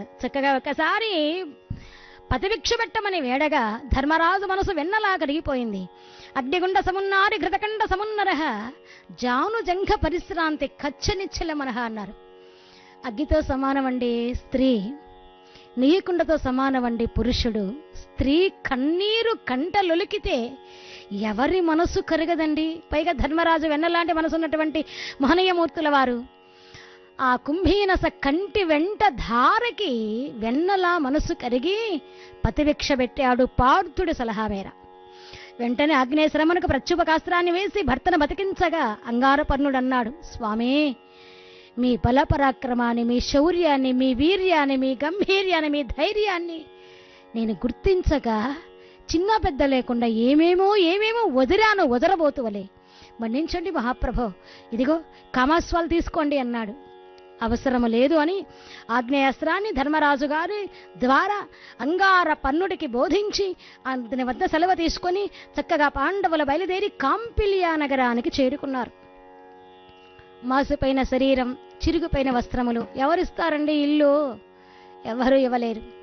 చక్కగా ఒకసారి పతిభిక్ష పెట్టమని వేడగా ధర్మరాజు మనసు వెన్నలా కరిగిపోయింది అగ్నిగుండ సమున్నారి ఘృతకండ సమున్నర జాను జంఘ పరిశ్రాంతి కచ్చనిచ్చల మనహ అన్నారు అగ్గితో సమానమండి స్త్రీ నీకుండతో సమానమండి పురుషుడు స్త్రీ కన్నీరు కంట లొలికితే ఎవరి మనసు కరగదండి పైగా ధర్మరాజు వెన్నలాంటి మనసు ఉన్నటువంటి మహనీయమూర్తుల వారు ఆ కుంభీనస కంటి వెంట ధారకి వెన్నలా మనసు కరిగి పతిభిక్ష పెట్టాడు పార్థుడి సలహా మేర వెంటనే ఆగ్నేయశ్రమణకు ప్రత్యుపకాస్త్రాన్ని వేసి భర్తను బతికించగా అంగారపర్ణుడు అన్నాడు స్వామి మీ బలపరాక్రమాన్ని మీ శౌర్యాన్ని మీ వీర్యాన్ని మీ గంభీర్యాన్ని మీ ధైర్యాన్ని నేను గుర్తించగా చిన్న పెద్ద లేకుండా ఏమేమో ఏమేమో వదిరాను వదరబోతువలే మన్నించండి మహాప్రభో ఇదిగో కామాస్వాలు తీసుకోండి అన్నాడు అవసరము లేదు అని ఆగ్నేయాస్త్రాన్ని ధర్మరాజు గారి ద్వారా అంగార పన్నుడికి బోధించి అతని వద్ద సెలవు తీసుకొని చక్కగా పాండవుల బయలుదేరి కాంపిలియా నగరానికి చేరుకున్నారు మాసిపోయిన శరీరం చిరుగుపైన వస్త్రములు ఎవరిస్తారండి ఇల్లు ఎవరు ఇవ్వలేరు